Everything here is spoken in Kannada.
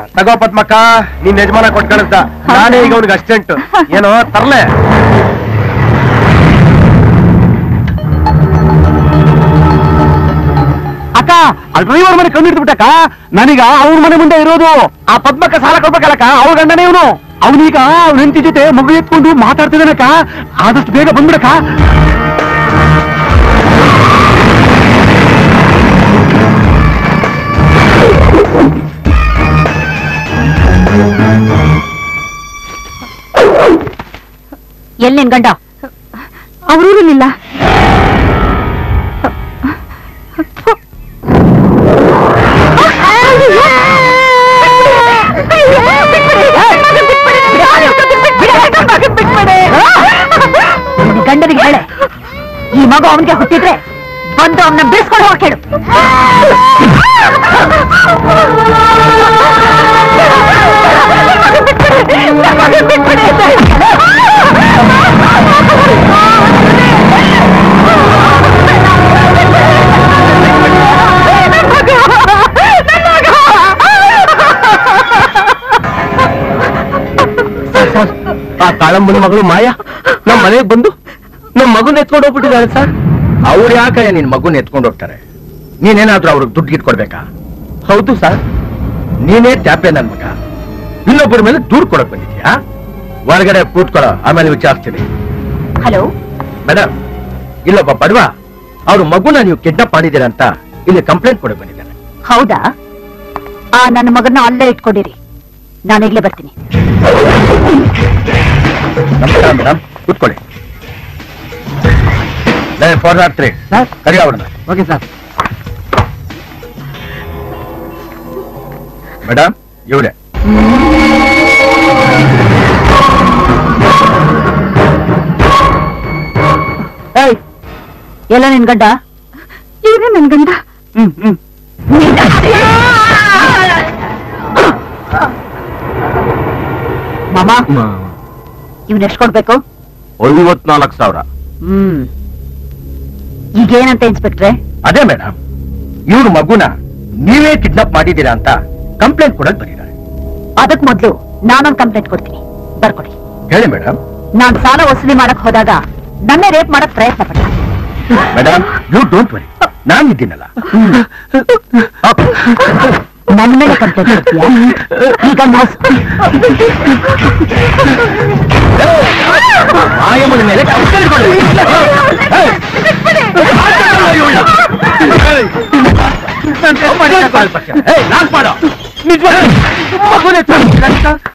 ತಗೋ ಪದ್ಮಕ್ಕ ನಿನ್ ಯಜಮಾನ ಕೊಟ್ ಕಳಿಸ್ದ ನಾನೇ ಈಗ ಅವ್ನಿಗೆ ಅಸ್ಟೆಂಟ್ ಏನೋ ತರ್ಲೆ ಅಕ್ಕ ಅಲ್ಲಿ ಡ್ರೈವರ್ ಮನೆ ಕಣ್ಣು ಹಿಡ್ಬಿಟ್ಟಕ್ಕ ನನಗ ಅವ್ರ ಮನೆ ಮುಂದೆ ಇರೋದು ಆ ಪದ್ಮಕ್ಕ ಸಾಲ ಕೊಡ್ಬೇಕಲ್ಲಕ್ಕ ಅವ್ರ ಗಂಡನೇ ಇವನು ಅವನೀಗ ಅವ್ನ ಹೆಂಡತಿ ಜೊತೆ ಮಗು ಎತ್ಕೊಂಡು ಮಾತಾಡ್ತಿದ್ದಾನಕ್ಕ ಆದಷ್ಟು ಬೇಗ ಬಂದ್ಬಿಡಕ್ಕ ಎಲ್ಲಿ ನಿನ್ ಗಂಡ ಅವ್ರೂರಲ್ಲಿಲ್ಲ ಗಂಡನಿಗೆ ಹೇಳೆ ಈ ಮಗು ಅವನಿಗೆ ಹುಟ್ಟಿದ್ರೆ ಬಂದು ಅವನ್ನ ಬೀಳ್ಸ್ಕೊಂಡು ಹೋಗಿ ಹೇಳು ಆ ತಾಳಮ್ಮನ ಮಗಳು ಮಾಯಾ ನಮ್ ಮನೆಗೆ ಬಂದು ನಮ್ ಮಗುನ ಎತ್ಕೊಂಡು ಹೋಗ್ಬಿಟ್ಟಿದ್ದಾರೆ ಸರ್ ಅವ್ರು ಯಾಕೆ ನಿನ್ ಮಗುನ ಎತ್ಕೊಂಡು ಹೋಗ್ತಾರೆ ನೀನೇನಾದ್ರೂ ಅವ್ರಿಗೆ ದುಡ್ಡು ಗಿಟ್ಕೊಡ್ಬೇಕಾ ಹೌದು ಸರ್ ನೀನೇ ಟ್ಯಾಪೆ ನನ್ ಮಗ ಇನ್ನೊಬ್ಬರ ಮೇಲೆ ದೂರ್ ಕೊಡಕ್ ಬಂದಿದ್ಯಾ ಹೊರಗಡೆ ಕೂತ್ಕೊಳ್ಳೋ ಆಮೇಲೆ ವಿಚಾರಿಸ್ತೀನಿ ಹಲೋ ಮೇಡಮ್ ಇಲ್ಲೊಬ್ಬ ಬಡವ ಅವ್ರ ಮಗುನ ನೀವು ಕಿಡ್ನಾಪ್ ಮಾಡಿದ್ದೀರಾ ಅಂತ ಇಲ್ಲಿ ಕಂಪ್ಲೇಂಟ್ ಕೊಡಕ್ ಬಂದಿದ್ದಾನೆ ಹೌದಾ ಆ ನನ್ನ ಮಗನ ಅಲ್ಲೇ ಇಟ್ಕೊಂಡಿರಿ ನಾನು ಈಗಲೇ ಬರ್ತೀನಿ ನಮಸ್ಕಾರ ಮೇಡಮ್ ಕೂತ್ಕೊಳ್ಳಿ ಫೋರ್ ನಾಟ್ ತ್ರೀ ಸರ್ ಕರಿ ಅವ್ರನ್ನ ಓಕೆ ಸರ್ ಮೇಡಮ್ ಇವಳೆ ಏಯ್ ಎಲ್ಲ ನಿನ್ ಗಂಡ ಇವ್ರೆ ನನ್ ಗಂಡ ಹ್ಮ್ ಹ್ಮ್ ಮಾಮ ಇವ್ನ ಎಷ್ಟು ಕೊಡ್ಬೇಕು ಐವತ್ನಾಲ್ಕು ಸಾವಿರ ಹ್ಮ್ ಈಗೇನಂತ ಇನ್ಸ್ಪೆಕ್ಟ್ರೆ ಅದೇ ಮೇಡಮ್ ಇವ್ರ ಮಗುನ ನೀವೇ ಕಿಡ್ನಾಪ್ ಮಾಡಿದ್ದೀರಾ ಅಂತ ಕಂಪ್ಲೇಂಟ್ ಕೊಡಕ್ ಬಂದಿದ್ದಾರೆ ಅದಕ್ ಮೊದ್ಲು ನಾನೊಂದ್ ಕಂಪ್ಲೇಂಟ್ ಕೊಡ್ತೀನಿ ಬರ್ಕೊಡಿ ಹೇಳಿ ಮೇಡಮ್ ನಾನ್ ಸಾಲ ವಸೂಲಿ ಮಾಡಕ್ ಹೋದಾಗ ನನ್ನೇ ರೇಪ್ ಮಾಡಕ್ ಪ್ರಯತ್ನ ಪಟ್ಟ ಮೇಡಮ್ ಯು ಡೋಂಟ್ ವರಿ ನಾನು ಇದ್ದೀನಲ್ಲ ನನ್ನ ಮೇಲೆ ಕಂಪ್ಲೇಂಟ್ ಕೊಡ್ತೀಯಾ ಈಗ ಮೋಸ ಮಾಯಮ್ಮನ ಮೇಲೆ ಕಂಪ್ಲೇಂಟ್ ಕೊಡಿ. ಏಯ್! ಏಯ್, ನಾನ್ ಮಾಡೋ ನಿಜವಾಗ್ಲೂ ಮಗುನ ಎತ್ಕೊಂಡು